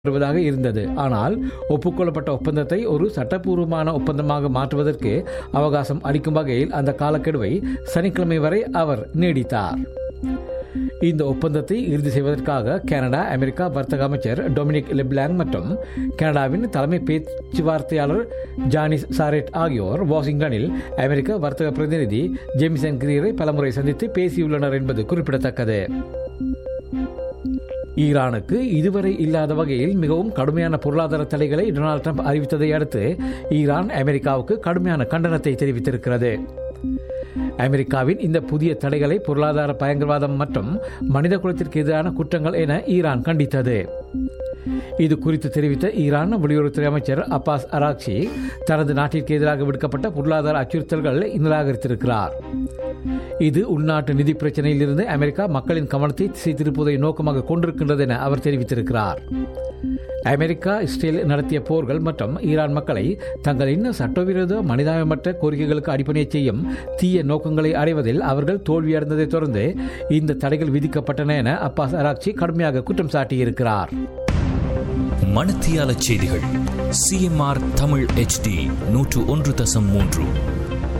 வருவதாக இருந்தது ஆனால் ஒப்புக்கொள்ளப்பட்ட ஒப்பந்தத்தை ஒரு சட்டப்பூர்வமான ஒப்பந்தமாக மாற்றுவதற்கு அவகாசம் அளிக்கும் வகையில் அந்த காலக்கெடுவை சனிக்கிழமை வரை அவர் நீடித்தார் இந்த ஒப்பந்தத்தை இறுதி செய்வதற்காக கனடா அமெரிக்கா வர்த்தக அமைச்சர் டொமினிக் லெப்லாங் மற்றும் கனடாவின் தலைமை பேச்சுவார்த்தையாளர் ஜானிஸ் சாரெட் ஆகியோர் வாஷிங்டனில் அமெரிக்க வர்த்தக பிரதிநிதி ஜேமிசன் கிரீரை பலமுறை சந்தித்து பேசியுள்ளனர் என்பது குறிப்பிடத்தக்கது ஈரானுக்கு இதுவரை இல்லாத வகையில் மிகவும் கடுமையான பொருளாதார தடைகளை டொனால்டு ட்ரம்ப் அறிவித்ததை அடுத்து ஈரான் அமெரிக்காவுக்கு கடுமையான கண்டனத்தை தெரிவித்திருக்கிறது அமெரிக்காவின் இந்த புதிய தடைகளை பொருளாதார பயங்கரவாதம் மற்றும் மனித குலத்திற்கு எதிரான குற்றங்கள் என ஈரான் கண்டித்தது இது குறித்து தெரிவித்த ஈரான் வெளியுறவுத்துறை அமைச்சர் அப்பாஸ் அராக்சி தனது நாட்டிற்கு எதிராக விடுக்கப்பட்ட பொருளாதார அச்சுறுத்தல்களை நிராகரித்திருக்கிறார் இது உள்நாட்டு நிதி பிரச்சனையில் இருந்து அமெரிக்கா மக்களின் கவனத்தை திசை திருப்புவதை நோக்கமாக கொண்டிருக்கின்றது என அவர் தெரிவித்திருக்கிறார் அமெரிக்கா இஸ்ரேல் நடத்திய போர்கள் மற்றும் ஈரான் மக்களை தங்களின் சட்டவிரோத மனிதாயமற்ற கோரிக்கைகளுக்கு அடிப்படை செய்யும் தீய நோக்கங்களை அடைவதில் அவர்கள் தோல்வியடைந்ததை தொடர்ந்து இந்த தடைகள் விதிக்கப்பட்டன என அப்பாஸ் அராக்சி கடுமையாக குற்றம் சாட்டியிருக்கிறார் மணத்தியால செய்திகள் சிஎம்ஆர் தமிழ் ஹெச்டி நூற்று ஒன்று தசம் மூன்று